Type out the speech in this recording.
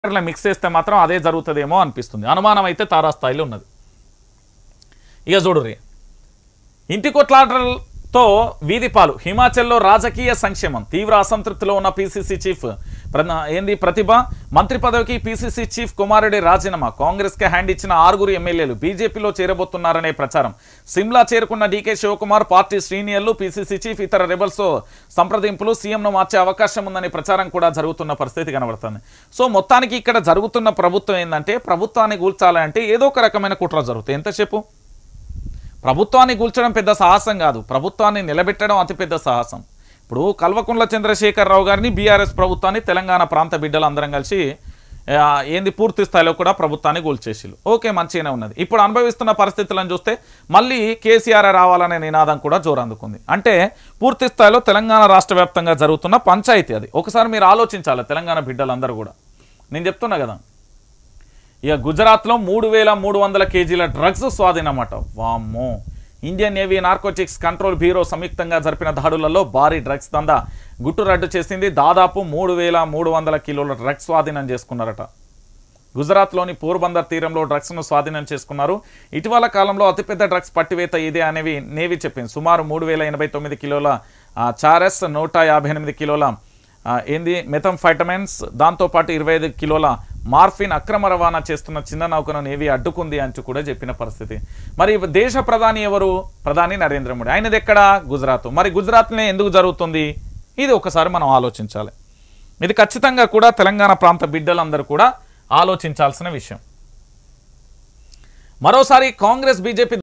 ఇట్లా మిక్స్ చేస్తే మాత్రం అదే జరుగుతుందేమో అనిపిస్తుంది అనుమానం అయితే తారాస్థాయిలో ఉన్నది ఇక చూడుర్రి ఇంటి కొట్లాటలతో వీధిపాలు హిమాచల్లో రాజకీయ సంక్షేమం తీవ్ర అసంతృప్తిలో ఉన్న పీసీసీ చీఫ్ ప్రన- ఏంది ప్రతిభ మంత్రి పదవికి పీసీసీ చీఫ్ కుమారుడి రాజీనామా కాంగ్రెస్కి హ్యాండ్ ఇచ్చిన ఆరుగురు ఎమ్మెల్యేలు బీజేపీలో చేరబోతున్నారనే ప్రచారం సిమ్లా చేరుకున్న డీకే శివకుమార్ పార్టీ సీనియర్లు పీసీసీ చీఫ్ ఇతర రెబల్స్ సంప్రదింపులు సీఎంను మార్చే అవకాశం ఉందనే ప్రచారం కూడా జరుగుతున్న పరిస్థితి కనబడుతుంది సో మొత్తానికి ఇక్కడ జరుగుతున్న ప్రభుత్వం ఏంటంటే ప్రభుత్వాన్ని కూల్చాలంటే ఏదో ఒక రకమైన కుట్ర జరుగుతుంది ఎంతసేపు ప్రభుత్వాన్ని కూల్చడం పెద్ద సాహసం కాదు ప్రభుత్వాన్ని నిలబెట్టడం అతిపెద్ద సాహసం ఇప్పుడు కల్వకుంట్ల చంద్రశేఖరరావు గారిని బీఆర్ఎస్ ప్రభుత్వాన్ని తెలంగాణ ప్రాంత బిడ్డలు అందరం కలిసి ఆ, ఏంది పూర్తి స్థాయిలో కూడా ప్రభుత్వాన్ని కూల్చేసిలు ఓకే మంచిగానే ఉన్నది ఇప్పుడు అనుభవిస్తున్న పరిస్థితులను చూస్తే మళ్ళీ కేసీఆర్ రావాలనే నినాదం కూడా జోరందుకుంది అంటే పూర్తి స్థాయిలో తెలంగాణ రాష్ట్ర వ్యాప్తంగా జరుగుతున్న పంచాయతీ అది ఒకసారి మీరు ఆలోచించాలి తెలంగాణ బిడ్డలందరూ కూడా నేను చెప్తున్నా కదా ఇక గుజరాత్లో మూడు వేల మూడు వందల కేజీల డ్రగ్స్ స్వాధీనమట వామ్మో Indian navy narcotics control bureau సంయుక్తంగా జరిపిన దాడులలో భారీ డ్రగ్స్ దందా గుట్టు రద్దు చేసింది దాదాపు మూడు వేల మూడు వందల కిలోల డ్రగ్స్ స్వాధీనం చేసుకున్నారట గుజరాత్లోని పోర్బందర్ తీరంలో డ్రగ్స్ను స్వాధీనం చేసుకున్నారు ఇటీవల కాలంలో అతిపెద్ద డ్రగ్స్ పట్టివేత ఇదే అనేవి నేవీ చెప్పింది సుమారు మూడు వేల ఎనభై తొమ్మిది కిలోల ఆ, చారెస్ నూట యాభై ఎనిమిది కిలోల ఆ, ఏంది మెథంఫైటమైన్స్ దాంతోపాటు ఇరవై ఐదు కిలోల మార్ఫిన్ అక్రమ రవాణా చేస్తున్న చిన్న నౌకను నేవీ అడ్డుకుంది అంటూ కూడా చెప్పిన పరిస్థితి మరి దేశ ప్రధాని ఎవరు ప్రధాని నరేంద్ర మోడీ ఆయనది ఎక్కడ గుజరాత్ మరి గుజరాత్నే ఎందుకు జరుగుతుంది ఇది ఒకసారి మనం ఆలోచించాలి ఇది ఖచ్చితంగా కూడా తెలంగాణ ప్రాంత బిడ్డలందరూ కూడా ఆలోచించాల్సిన విషయం మరోసారి కాంగ్రెస్ బీజేపీ